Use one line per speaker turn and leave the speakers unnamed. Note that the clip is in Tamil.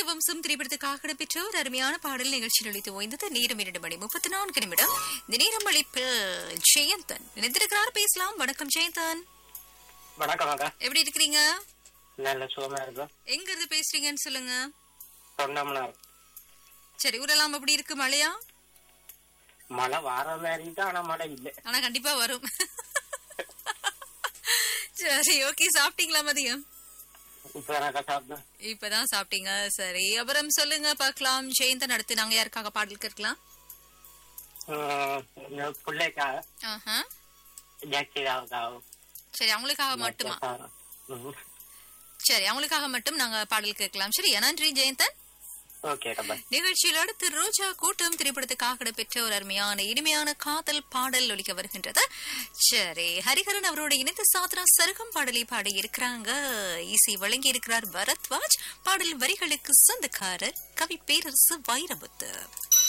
ராஜவம்சம் திரைப்படத்துக்காக இடம்பெற்ற ஒரு அருமையான பாடல் நிகழ்ச்சியில் ஒழித்து ஓய்ந்தது நேரம் இரண்டு மணி முப்பத்தி நான்கு நிமிடம் இந்த நேரம் அளிப்பில் ஜெயந்தன் நினைத்திருக்கிறார் பேசலாம் வணக்கம் ஜெயந்தன்
வணக்கம் அக்கா
எப்படி இருக்கிறீங்க
நல்ல சுகமா இருக்கும்
எங்க இருந்து பேசுறீங்கன்னு சொல்லுங்க
சொன்னோம்னா
சரி ஊரெல்லாம் எப்படி இருக்கு மழையா
மழை வார மாதிரி தான் ஆனா மழை இல்லை
ஆனா கண்டிப்பா வரும் சரி ஓகே சாப்பிட்டீங்களா மதியம்
இப்ப எனக்கா சாப்பிட்டேன்
இப்பதான் சாப்பிட்டீங்க சரி அப்புறம் சொல்லுங்க பார்க்கலாம் ஜெயந்தன் அடுத்து நாங்க யாருக்காக பாடல் கேட்கலாம்
உம், இந்த பிள்ளைக்கா
ஆஹா.
ஜாக்கிராவுக்காவும்
சரி அவங்களுக்காக மட்டுமா சரி அவங்களுக்காக மட்டும் நாங்க பாடல் கேட்கலாம் சரி நன்றி ஜெயந்தன்
ஓகே பாய்
நிகழ்ச்சியில் அடுத்து ரோஜா கூட்டம் திரைப்படத்துக்காக இடம்பெற்ற ஒரு அருமையான இனிமையான காதல் பாடல் ஒலிக்க வருகின்றது சரி ஹரிஹரன் அவரோட இணைந்து சாதனா சருகம் பாடலை பாடி இருக்கிறாங்க இசை வழங்கி இருக்கிறார் பரத்வாஜ் பாடல் வரிகளுக்கு சொந்தக்காரர் கவி பேரரசு வைரமுத்து